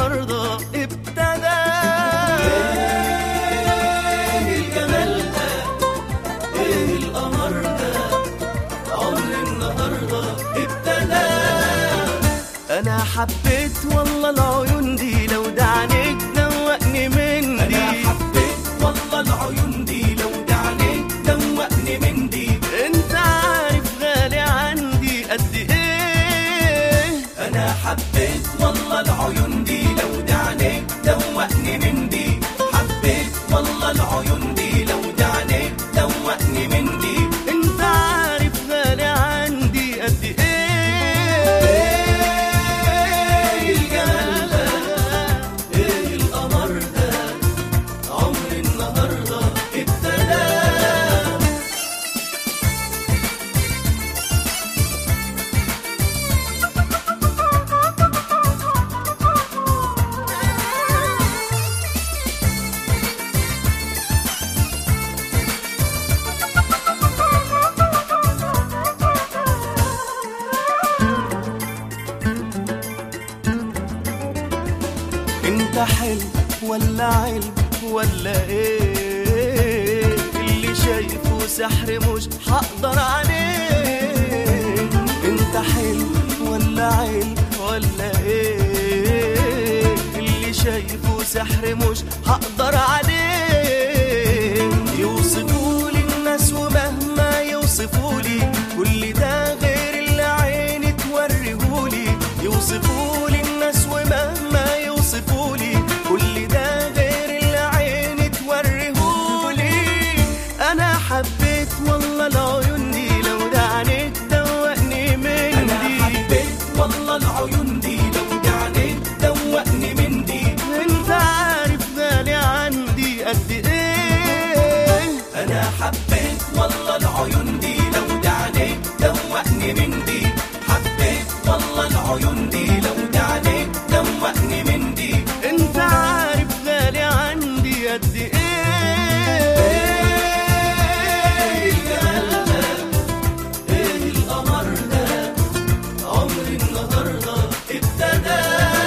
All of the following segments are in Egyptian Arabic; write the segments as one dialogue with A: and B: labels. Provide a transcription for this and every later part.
A: النهارده ابتدى ايه الجمال ده ايه القمر ده عمر النهارده ابتدى انا حبيت والله العيون دي لو ده عينيك دوقني من دي
B: انا حبيت والله العيون دي لو دعنيك دوقني من دي
A: انت عارف غالي عندي قد ايه
B: انا حبيت والله العيون دي لو دعنيك دوقني من دي حبيت والله العيون دي لو دعنيك دوقني من دي
A: انت عارف غالي عندي قد ايه
B: ايه الجمال ده ايه القمر ده عمر النهارده ابتدى
A: انت حلم ولا علم ولا ايه اللي شايفه سحر مش هقدر عليه انت حلم ولا علم ولا ايه اللي شايفه سحر مش هقدر عليه يوصفولي الناس ومهما يوصفولي كل ده غير اللي عيني توريهولي يوصفولي الناس ومهما يوصفولي كل ده غير اللي عيني توريهولي انا حبيت والله العيون دي لو ده عينيك دوقني من
B: انا
A: دي
B: حبيت والله العيون دي لو دعنيك دوقني من دي
A: انت عارف غالي عندي قد ايه
B: انا حبيت والله العيون دي لو دعنيك دوقني من دي حبيت والله العيون دي لو دعنيك دوقني من دي
A: انت عارف غالي عندي قد ايه
B: ايه الجمال ده ايه القمر ده عمر النهارده ابتدى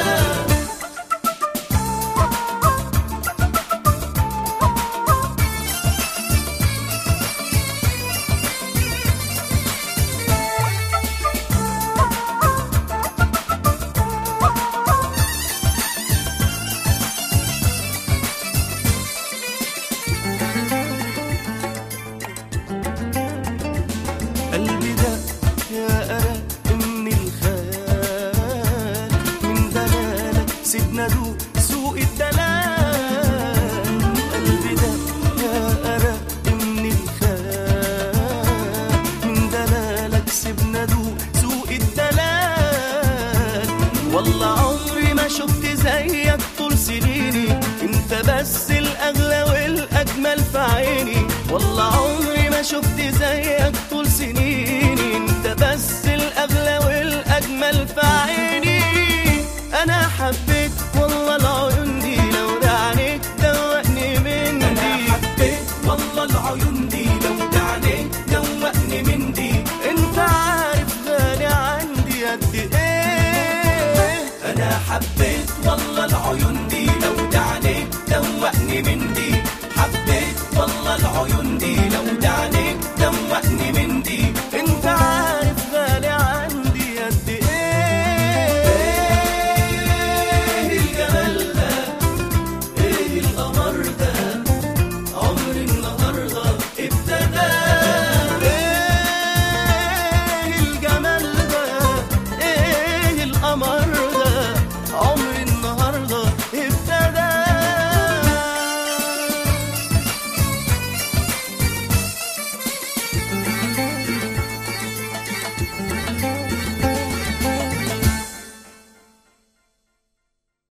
A: قلبي ده يا أرق من الخيال من دلالك سيبنا دوق سوق الدلال قلبي ده يا أرق من الخيال من دلالك سيبنا دوق سوق الدلال والله عمري ما شفت زيك طول سنيني انت بس الأغلى والأجمل في عيني والله عمري ما شفت زيك طول سنيني انت بس الأغلى والأجمل في عيني أنا حبيت والله العيون دي لو ده عينيك دوقني من
B: انا
A: دي
B: حبيت والله العيون دي لو دعنيك دوقني من دي
A: انت عارف غالي عندي قد ايه
B: انا حبيت والله العيون دي لو دعنيك دوقني من دي